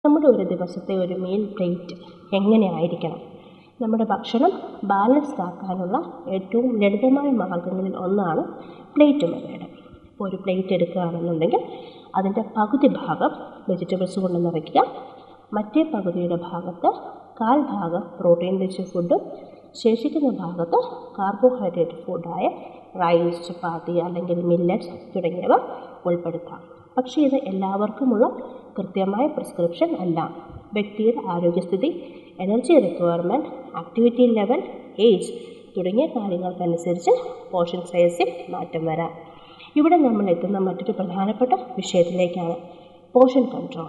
നമ്മുടെ ഒരു ദിവസത്തെ ഒരു മീൽ പ്ലേറ്റ് എങ്ങനെ ആയിരിക്കണം നമ്മുടെ ഭക്ഷണം ബാലൻസ്ഡ് ആക്കാനുള്ള ഏറ്റവും ലളിതമായ മാർഗ്ഗങ്ങളിൽ ഒന്നാണ് പ്ലേറ്റ് മെത്തേഡ് ഇപ്പോൾ ഒരു പ്ലേറ്റ് എടുക്കുകയാണെന്നുണ്ടെങ്കിൽ അതിൻ്റെ പകുതി ഭാഗം വെജിറ്റബിൾസ് കൊണ്ട് നിറയ്ക്കുക മറ്റേ പകുതിയുടെ ഭാഗത്ത് കാൽ ഭാഗം പ്രോട്ടീൻ റിച്ച് ഫുഡും ശേഷിക്കുന്ന ഭാഗത്ത് കാർബോഹൈഡ്രേറ്റ് ഫുഡായ റൈസ് ചപ്പാത്തി അല്ലെങ്കിൽ മില്ലറ്റ്സ് തുടങ്ങിയവ ഉൾപ്പെടുത്താം പക്ഷേ ഇത് എല്ലാവർക്കുമുള്ള കൃത്യമായ പ്രിസ്ക്രിപ്ഷൻ അല്ല വ്യക്തിയുടെ ആരോഗ്യസ്ഥിതി energy requirement activity level age തുടങ്ങിയ കാര്യങ്ങൾക്കനുസരിച്ച് പോർഷൻ സൈസിൽ മാറ്റം വരാം ഇവിടെ നമ്മൾ എത്തുന്ന മറ്റൊരു പ്രധാനപ്പെട്ട വിഷയത്തിലേക്കാണ് പോർഷൻ കൺട്രോൾ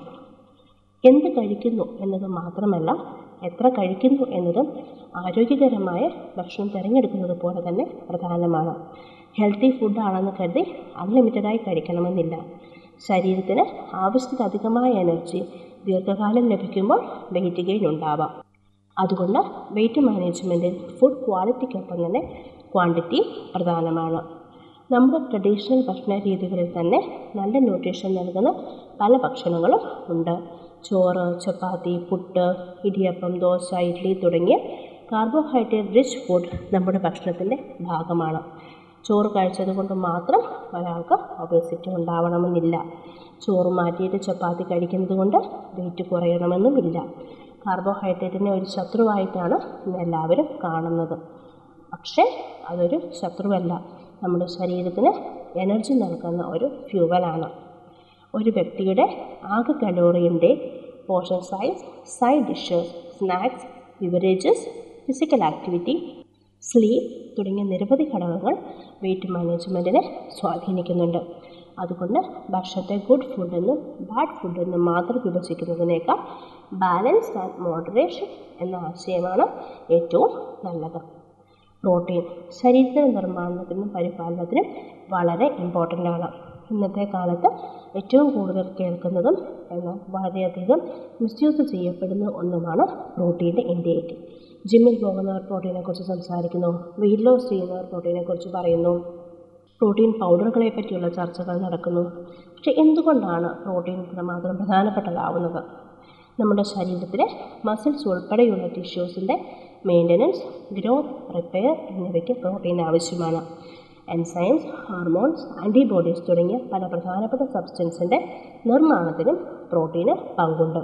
എന്ത് കഴിക്കുന്നു എന്നത് മാത്രമല്ല എത്ര കഴിക്കുന്നു എന്നതും ആരോഗ്യകരമായ ഭക്ഷണം തിരഞ്ഞെടുക്കുന്നത് പോലെ തന്നെ പ്രധാനമാണ് ഹെൽത്തി ഫുഡാണെന്ന് കരുതി അൺലിമിറ്റഡായി കഴിക്കണമെന്നില്ല ശരീരത്തിന് ആവശ്യത്തിലധികമായ എനർജി ദീർഘകാലം ലഭിക്കുമ്പോൾ വെയിറ്റ് ഗെയിൻ ഉണ്ടാവാം അതുകൊണ്ട് വെയിറ്റ് മാനേജ്മെൻറ്റിൽ ഫുഡ് ക്വാളിറ്റിക്കൊപ്പം തന്നെ ക്വാണ്ടിറ്റി പ്രധാനമാണ് നമ്മുടെ ട്രഡീഷണൽ ഭക്ഷണ രീതികളിൽ തന്നെ നല്ല ന്യൂട്രീഷൻ നൽകുന്ന പല ഭക്ഷണങ്ങളും ഉണ്ട് ചോറ് ചപ്പാത്തി പുട്ട് ഇടിയപ്പം ദോശ ഇഡ്ഡലി തുടങ്ങിയ കാർബോഹൈഡ്രേറ്റ് റിച്ച് ഫുഡ് നമ്മുടെ ഭക്ഷണത്തിൻ്റെ ഭാഗമാണ് ചോറ് കഴിച്ചത് കൊണ്ട് മാത്രം ഒരാൾക്ക് ഒബേസിറ്റി ഉണ്ടാവണമെന്നില്ല ചോറ് മാറ്റിയിട്ട് ചപ്പാത്തി കഴിക്കുന്നത് കൊണ്ട് വെയിറ്റ് കുറയണമെന്നുമില്ല കാർബോഹൈഡ്രേറ്റിനെ ഒരു ശത്രുവായിട്ടാണ് ഇന്ന് എല്ലാവരും കാണുന്നത് പക്ഷേ അതൊരു ശത്രുവല്ല നമ്മുടെ ശരീരത്തിന് എനർജി നൽകുന്ന ഒരു ഫ്യൂവലാണ് ഒരു വ്യക്തിയുടെ ആകെ calorie intake portion size side dishes snacks beverages physical activity sleep തുടങ്ങിയ നിരവധി ഘടകങ്ങൾ വെയിറ്റ് മാനേജ്മെൻറ്റിനെ സ്വാധീനിക്കുന്നുണ്ട് അതുകൊണ്ട് ഭക്ഷണത്തെ ഗുഡ് ഫുഡെന്നും ബാഡ് ഫുഡെന്നും മാത്രം വിഭജിക്കുന്നതിനേക്കാൾ ബാലൻസ് ആൻഡ് മോഡറേഷൻ എന്ന ആശയമാണ് ഏറ്റവും നല്ലത് പ്രോട്ടീൻ ശരീരത്തിൻ്റെ നിർമ്മാണത്തിനും പരിപാലനത്തിനും വളരെ ഇമ്പോർട്ടൻ്റ് ആണ് ഇന്നത്തെ കാലത്ത് ഏറ്റവും കൂടുതൽ കേൾക്കുന്നതും എന്നാൽ വളരെയധികം മിസ്യൂസ് ചെയ്യപ്പെടുന്ന ഒന്നുമാണ് പ്രോട്ടീൻ്റെ ഇൻടേക്ക് ജിമ്മിൽ പോകുന്നവർ പ്രോട്ടീനെക്കുറിച്ച് സംസാരിക്കുന്നു വെയിറ്റ് ലോസ് ചെയ്യുന്നവർ പ്രോട്ടീനെക്കുറിച്ച് പറയുന്നു പ്രോട്ടീൻ പൗഡറുകളെ പറ്റിയുള്ള ചർച്ചകൾ നടക്കുന്നു പക്ഷേ എന്തുകൊണ്ടാണ് പ്രോട്ടീൻ ഇത്രമാത്രം പ്രധാനപ്പെട്ടതാവുന്നത് നമ്മുടെ ശരീരത്തിലെ മസിൽസ് ഉൾപ്പെടെയുള്ള ടിഷ്യൂസിൻ്റെ മെയിൻ്റനൻസ് ഗ്രോത്ത് റിപ്പയർ എന്നിവയ്ക്ക് പ്രോട്ടീൻ ആവശ്യമാണ് എൻസൈംസ് ഹോർമോൺസ് ആൻറ്റിബോഡീസ് തുടങ്ങിയ പല പ്രധാനപ്പെട്ട സബ്സ്റ്റൻസിൻ്റെ നിർമ്മാണത്തിനും പ്രോട്ടീന് പങ്കുണ്ട്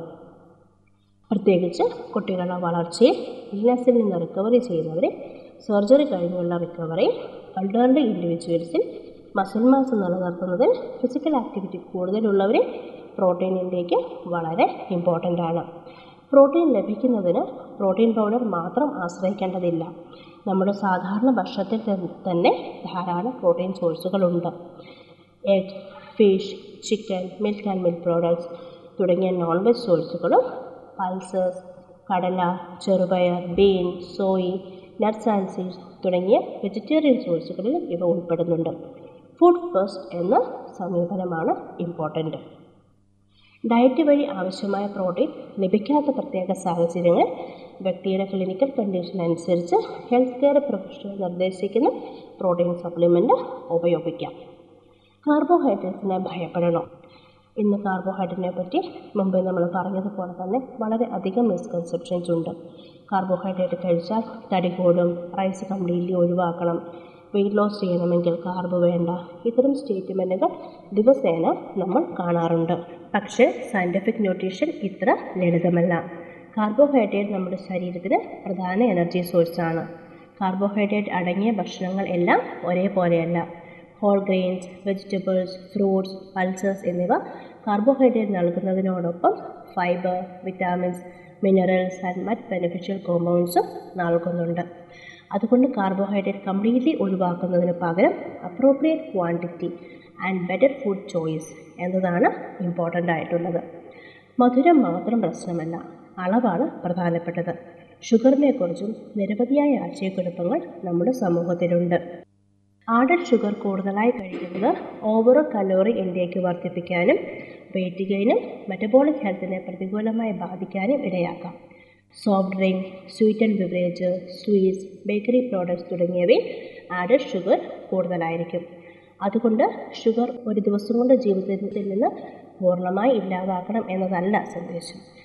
പ്രത്യേകിച്ച് കുട്ടികളുടെ വളർച്ചയിൽ ഇൽനസിൽ നിന്ന് റിക്കവറി ചെയ്യുന്നവരെ സർജറി കഴിഞ്ഞുള്ള റിക്കവറി എൽഡർലി ഇൻഡിവിജ്വൽസിൽ മസിൽ മാസ് നിലനിർത്തുന്നതിൽ ഫിസിക്കൽ ആക്ടിവിറ്റി കൂടുതലുള്ളവരെ പ്രോട്ടീൻ ഇൻടേക്ക് വളരെ ഇമ്പോർട്ടൻ്റ് ആണ് പ്രോട്ടീൻ ലഭിക്കുന്നതിന് പ്രോട്ടീൻ പൗഡർ മാത്രം ആശ്രയിക്കേണ്ടതില്ല നമ്മുടെ സാധാരണ ഭക്ഷണത്തിൽ തന്നെ ധാരാളം പ്രോട്ടീൻ സോഴ്സുകളുണ്ട് egg fish chicken milk and milk products തുടങ്ങിയ നോൺ വെജ് സോഴ്സുകളും പൾസസ് കടല ചെറുപയർ bean soy nuts and seeds തുടങ്ങിയ വെജിറ്റേറിയൻ സോഴ്സുകളിൽ ഇവ ഉൾപ്പെടുന്നുണ്ട് ഫുഡ് ഫസ്റ്റ് എന്ന സമീപനമാണ് ഇമ്പോർട്ടൻ്റ് ഡയറ്റ് വഴി ആവശ്യമായ പ്രോട്ടീൻ ലഭിക്കാത്ത പ്രത്യേക സാഹചര്യങ്ങൾ വ്യക്തിയുടെ ക്ലിനിക്കൽ കണ്ടീഷൻ അനുസരിച്ച് ഹെൽത്ത് കെയർ പ്രൊഫഷണൽ നിർദ്ദേശിക്കുന്ന പ്രോട്ടീൻ സപ്ലിമെൻറ്റ് ഉപയോഗിക്കാം കാർബോഹൈഡ്രേറ്റ്സിനെ ഭയപ്പെടണം ഇന്ന് കാർബോഹൈഡ്രേറ്റിനെ പറ്റി മുമ്പ് നമ്മൾ പറഞ്ഞതുപോലെ തന്നെ വളരെ അധികം മിസ്കൺസെപ്ഷൻസ് ഉണ്ട് കാർബോഹൈഡ്രേറ്റ് കഴിച്ചാൽ തടി കൂടും റൈസ് കംപ്ലീറ്റ്ലി ഒഴിവാക്കണം വെയിറ്റ് ലോസ് ചെയ്യണമെങ്കിൽ കാർബ് വേണ്ട ഇത്തരം സ്റ്റേറ്റ്മെൻറ്റുകൾ ദിവസേന നമ്മൾ കാണാറുണ്ട് പക്ഷേ സയൻറ്റിഫിക് ന്യൂട്രീഷൻ ഇത്ര ലളിതമല്ല കാർബോഹൈഡ്രേറ്റ് നമ്മുടെ ശരീരത്തിന് പ്രധാന എനർജി സോഴ്സാണ് കാർബോഹൈഡ്രേറ്റ് അടങ്ങിയ ഭക്ഷണങ്ങൾ എല്ലാം ഒരേപോലെയല്ല whole grains vegetables fruits pulses എന്നിവ കാർബോഹൈഡ്രേറ്റ് നൽകുന്നതിനോടൊപ്പം ഫൈബർ വിറ്റാമിൻസ് മിനറൽസ് ആൻഡ് മറ്റ് ബെനിഫിഷ്യൽ കോമ്പൗണ്ട്സും നൽകുന്നുണ്ട് അതുകൊണ്ട് കാർബോഹൈഡ്രേറ്റ് കംപ്ലീറ്റ്ലി ഒഴിവാക്കുന്നതിന് പകരം appropriate quantity and better food choice എന്നതാണ് ഇമ്പോർട്ടൻ്റ് ആയിട്ടുള്ളത് മധുരം മാത്രം പ്രശ്നമല്ല അളവാണ് പ്രധാനപ്പെട്ടത് ഷുഗറിനെക്കുറിച്ചും നിരവധിയായ ആശയക്കുഴപ്പങ്ങൾ നമ്മുടെ സമൂഹത്തിലുണ്ട് ആഡഡ് ഷുഗർ കൂടുതലായി കഴിക്കുന്നത് ഓവർ കലോറി ഇൻടേക്ക് വർദ്ധിപ്പിക്കാനും വെയിറ്റ് ഗെയിനും മെറ്റബോളിക് ഹെൽത്തിനെ പ്രതികൂലമായി ബാധിക്കാനും ഇടയാക്കാം soft drink sweet and beverage sweets bakery products തുടങ്ങിയവയിൽ ആഡഡ് ഷുഗർ കൂടുതലായിരിക്കും അതുകൊണ്ട് ഷുഗർ ഒരു ദിവസം കൊണ്ട് ജീവിതത്തിൽ നിന്ന് പൂർണ്ണമായി ഇല്ലാതാക്കണം എന്നതല്ല സന്ദേശം